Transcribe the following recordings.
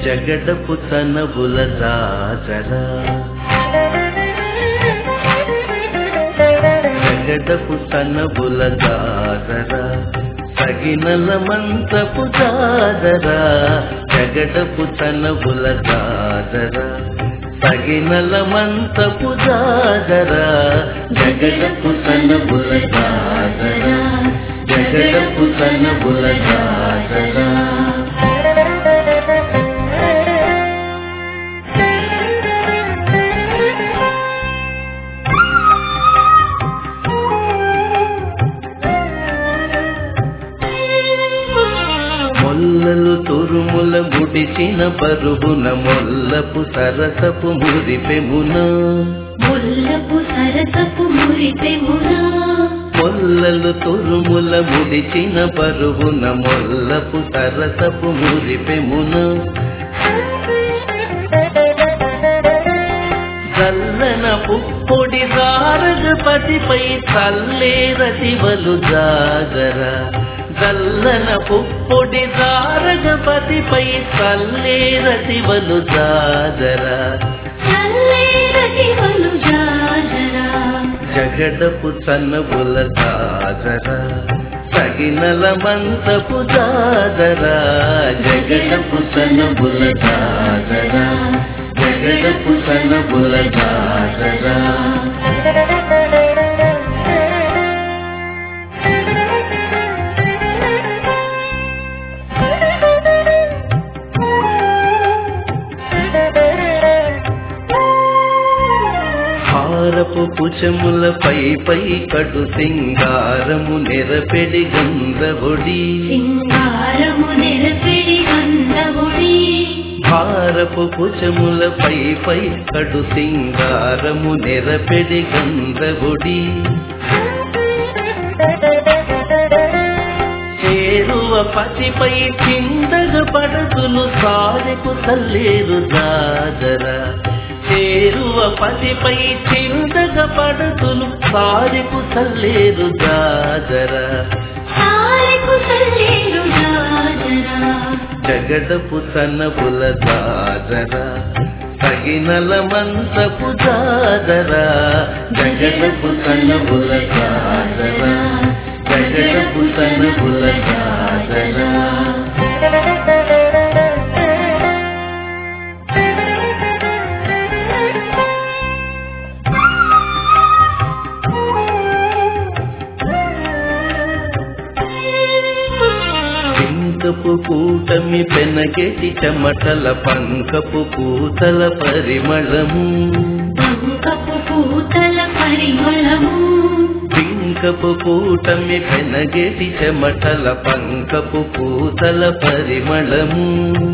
జగడపు తనబుల దాజరా జగడపు తనబుల దాదరా సగినల మంతపు దాదరా జగడపు తనబుల దాదరా సగినల మంతపు దాదరా జగడపు తనబుల దాదరా జగడపు తనబుల దాదరా మొల్లలు తురుముల ముడిచిన పరుగున మొల్లపు సరసపు మురిపెమున ముల్లపు సరసపు మురిపెమునా మొల్లలు తురుముల ముడిచిన పరుగున మొల్లపు సరసపు మురిపెమున చల్లన పుప్పొడి దారగపతిపై చల్లేరతివలు జాగర చల్లన పుప్పొడి దారగపతిపై చల్లేరతివలు జాగర చల్లేరతివలు జాజరా జగడపు సన్నబుల దాదర సగినల మంతపు దాదర జగడపు సన్నబుల దాదర జగడపు సన్నబుల దాదర హారపు కుచముల పై పై కటు సింగారము నెరపెడి గంధబొడి సింగారము నెరపిడి గంధముడి హారపు కుచముల పై పై కటు సింగారము నెరపెడి గంధబొడి చేరువ పతిపై చిందగ పడతులు సారెకు తల్లేరు దాదర చేరువ పతిపై చిందగ పడతులు సారెకు తల్లేరు దాదర సారెకు సల్లేరు జాజరా జగడపు తనబుల దాదర తగినల మంతపు దాదర జగడపు తనబుల దాదర జగడపు తనబుల దాదర పింకపు కూటమి పెనకెటి చెమటల పంకపు పూతల పరిమళము బంకపు పూతల పరిమళము పింకపు కూటమి పెనగెటి చెమటల పంకపు పూతల పరిమళము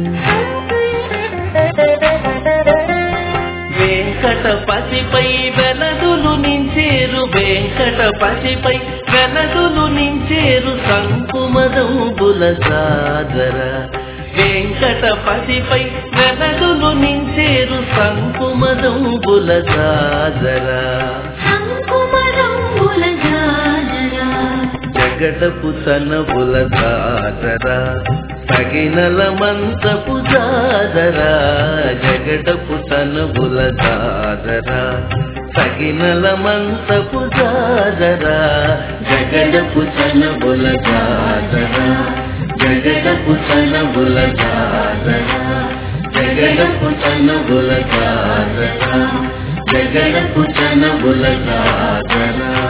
వెంకటపతిపై వెలదులు నించేరు వెంకటపతిపై వెలదులు నించేరు సంకుమదంబుల సాదర వెంకటపతిపై వెలదులు నించేరు సంకుమదంబుల సాదర సంకుమరంబుల జాజరా జగడపు తనబుల దాదర తగినల మంతపు దాదర జగడపు తనబుల దాదర తగినల మంతపు దాదర జగడపు తనబుల దాదర జగడపు తనబుల దాదర జగడపు తనబుల దాదర జగడపు తనబుల దాదర